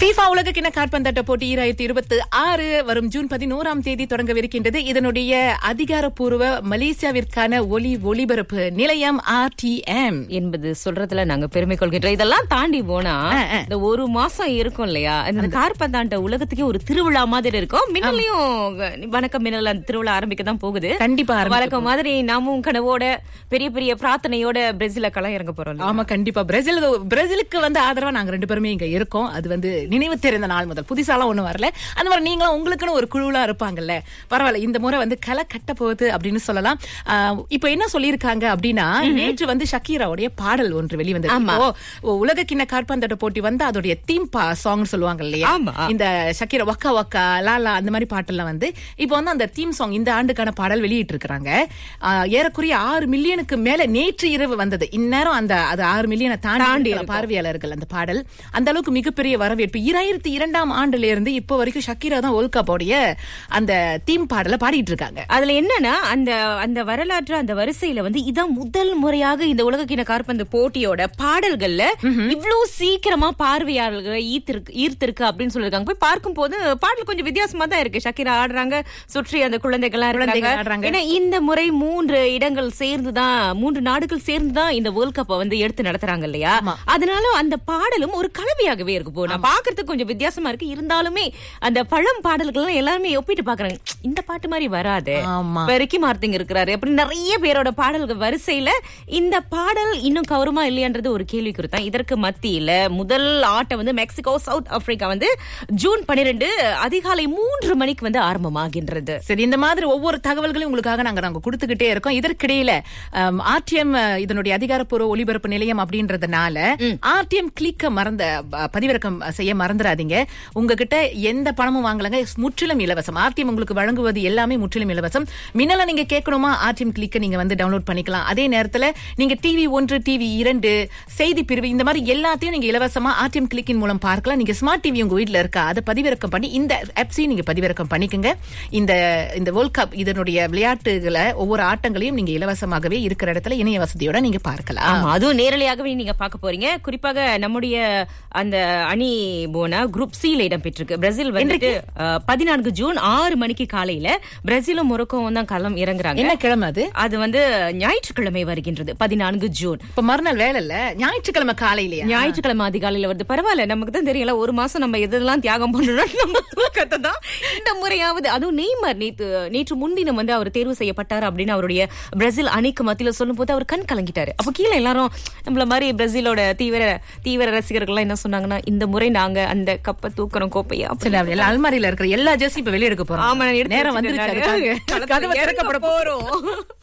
FIFA உலக கிண காற்பந்தாட்ட போட்டி ஈராயிரத்தி இருபத்தி ஆறு வரும் ஜூன் பதினோராம் தேதி தொடங்கவிருக்கின்றது இதனுடைய அதிகாரப்பூர்வ மலேசியாவிற்கான ஒலி ஒளிபரப்பு நிலையம் ஆர்டிஎம் என்பது சொல்றதுல நாங்க பெருமை கொள்கின்றோம் இதெல்லாம் தாண்டி போனா ஆ, ஆ. இந்த ஒரு மாசம் இருக்கும் இல்லையா இந்த கார்பந்தாண்ட உலகத்துக்கே ஒரு திருவிழா மாதிரி இருக்கும் மின்னலையும் வணக்கம் மின்னல் அந்த திருவிழா ஆரம்பிக்க தான் போகுது கண்டிப்பா ஆரம்பிக்க வழக்கம் மாதிரி நாமும் கனவோட பெரிய பெரிய பிரார்த்தனையோட பிரேசில களம் இறங்க போறோம் இல்லையா? ஆமா கண்டிப்பா பிரேசில் பிரேசிலுக்கு வந்து ஆதரவா நாங்க ரெண்டு பேருமே இங்க இருக்கோம் அது வந்து நினைவு தெரிந்த நாள் முதல் புதுசாலாம் ஒண்ணும் வரல அந்த மாதிரி நீங்களும் உங்களுக்குன்னு ஒரு குழுவா இருப்பாங்கல்ல பரவாயில்ல இந்த முறை வந்து களை கட்ட போகுது அப்படின்னு சொல்லலாம் ஆஹ் இப்போ என்ன சொல்லியிருக்காங்க அப்படின்னா நேற்று வந்து ஷக்கீராவுடைய பாடல் ஒன்று வெளிவந்தது ஆமா. இப்போ உலக கிண்ண காற்பந்தாட்ட போட்டி வந்து அதோடைய தீம் பா சாங் சொல்லுவாங்க இல்லையா ஆமா. இந்த ஷக்கீரா வக்கா வக்கா லாலா அந்த மாதிரி பாட்டெல்லாம் வந்து இப்போ வந்து அந்த தீம் சாங் இந்த ஆண்டுக்கான பாடல் வெளியிட்டு இருக்காங்க ஏறக்குறைய ஆறு மில்லியனுக்கு மேல நேற்று இரவு வந்தது இந்நேரம் அந்த அது ஆறு மில்லியனை தாண்டி தாண்டி இருக்கிற பார்வையாளர்கள் அந்த பாடல் அந்த அளவுக்கு மிகப்பெரிய வரவேற்பு இராயிரத்தி இரண்டாம் ஆண்டுல இருந்து இப்போ வரைக்கும் ஷக்கீரா தான் வேர்ல்ட் கப்போடைய அந்த தீம் பாடலை பாடிட்டு இருக்காங்க அதுல என்னன்னா அந்த அந்த வரலாற்று அந்த வரிசையில வந்து இதான் முதல் முறையாக இந்த உலகக்கிண காற்பந்து போட்டியோட பாடல்கள்ல இவ்வளவு சீக்கிரமா பார்வையாளர்களை ஈர்த்திருக்கு ஈர்த்திருக்கு அப்படின்னு சொல்லிருக்காங்க போய் பார்க்கும் போது பாடல் கொஞ்சம் வித்தியாசமா தான் இருக்கு ஷக்கீரா ஆடுறாங்க சுற்றி அந்த குழந்தைகள்லாம் குழந்தைகள் இருக்காங்க ஆடுறாங்க. ஏன்னா இந்த முறை மூன்று இடங்கள் சேர்ந்துதான் மூன்று நாடுகள் சேர்ந்துதான் இந்த வேர்ல்ட் கப்பை வந்து எடுத்து நடத்துறாங்க இல்லையா ஆமா. அதனால அந்த பாடலும் ஒரு கலவையாகவே இருக்கு போ நான் பாக்குறதுக்கு கொஞ்சம் வித்தியாசமா இருக்கு இருந்தாலுமே அந்த பழம் பாடல்கள் எல்லாம் எல்லாருமே ஒப்பிட்டு பாக்குறாங்க இந்த பாட்டு மாதிரி வராது ஆமா. இப்ப ரிக்கி மார்த்திங் இருக்கிறாரு அப்படி நிறைய பேரோட பாடல்கள் வரிசையில இந்த பாடல் இன்னும் கௌரவமா இல்லையான்றது ஒரு கேள்வி குறித்தான் இதற்கு மத்தியில முதல் ஆட்டம் வந்து மெக்சிகோ சவுத் ஆப்பிரிக்கா வந்து ஜூன் பன்னிரெண்டு அதிகாலை மூன்று மணிக்கு வந்து ஆரம்பமாகின்றது சரி இந்த மாதிரி ஒவ்வொரு தகவல்களையும் உங்களுக்காக நாங்க நாங்க கொடுத்துக்கிட்டே இருக்கோம் இதற்கிடையில ஆர்டிஎம் இதனுடைய அதிகாரப்பூர்வ ஒளிபரப்பு நிலையம் அப்படின்றதுனால ஆர்டிஎம் கிளிக்க மறந்த ப- பதிவிறக்கம் செய்ய மறந்துடாதீங்க உங்ககிட்ட எந்த பணமும் வாங்கலங்க முற்றிலும் இலவசம் ஆர்டிஎம் உங்களுக்கு வழங்குவது எல்லாமே முற்றிலும் இலவசம் மின்னல நீங்க கேட்கணுமா ஆர்டிஎம் கிளிக்க நீங்க வந்து டவுன்லோட் பண்ணிக்கலாம் அதே நேரத்துல நீங்க டிவி ஒன்று டிவி இரண்டு செய்தி பிரிவு இந்த மாதிரி எல்லாத்தையும் நீங்க இலவசமா ஆர்டிஎம் கிளிக்கின் மூலம் பார்க்கலாம் நீங்க ஸ்மார்ட் டிவி உங்க வீட்ல இருக்கா அதை பதிவிறக்கம் பண்ணி இந்த ஆப்ஸையும் நீங்க பதிவிறக்கம் பண்ணிக்கோங்க இந்த இந்த வேர்ல்ட் கப் இதனுடைய விளையாட்டுகளை ஒவ்வொரு ஆட்டங்களையும் நீங்க இலவசமாகவே இருக்கிற இடத்துல இணைய வசதியோட நீங்க பார்க்கலாம் ஆமா அதுவும் நேரலையாகவே நீங்க பார்க்க போறீங்க குறிப்பாக நம்முடைய அந்த அணி போனா குரூப் சில இடம் பெற்றிருக்கு பிரேசில் வந்துட்டு பதினான்கு ஜூன் ஆறு மணிக்கு காலையில பிரேசிலும் மொரோக்கோவும் தான் களம் இறங்குறாங்க என்ன கிழமை அது அது வந்து ஞாயிற்றுக்கிழமை வருகின்றது பதினான்கு ஜூன் இப்ப மறுநாள் வேலை இல்ல ஞாயிற்றுக்கிழமை காலையிலயா ஞாயிற்றுக்கிழமை அதிகாலையில வருது பரவாயில்ல நமக்கு தான் தெரியல ஒரு மாசம் நம்ம எதெல்லாம் தியாகம் பண்றோம் நம்ம தூக்கத்தை தான் இந்த முறையாவது அதுவும் நெய்மர் நேத்து நேற்று முன்தினம் வந்து அவர் தேர்வு செய்யப்பட்டார் அப்படின்னு அவருடைய பிரேசில் அணிக்கு மத்தியில சொல்லும் போது அவர் கண் கலங்கிட்டாரு அப்ப கீழே எல்லாரும் நம்மள மாதிரி பிரேசிலோட தீவிர தீவிர ரசிகர்கள்லாம் என்ன சொன்னாங்கன்னா இந்த முறை நாங்க அந்த கப்பை தூக்குறோம் கோப்பையா சரி அப்படி எல்லாம் அல்மாரியில இருக்கிற எல்லா ஜெர்சி இப்ப வெளியே எடுக்க போறோம் ஆமா நான் எடுத்து நேரம் வச்சிட்டேன் வந்துருச்சு நானு. அதுக்காக. கதவு இறங்க திறக்கப்பட போறோம்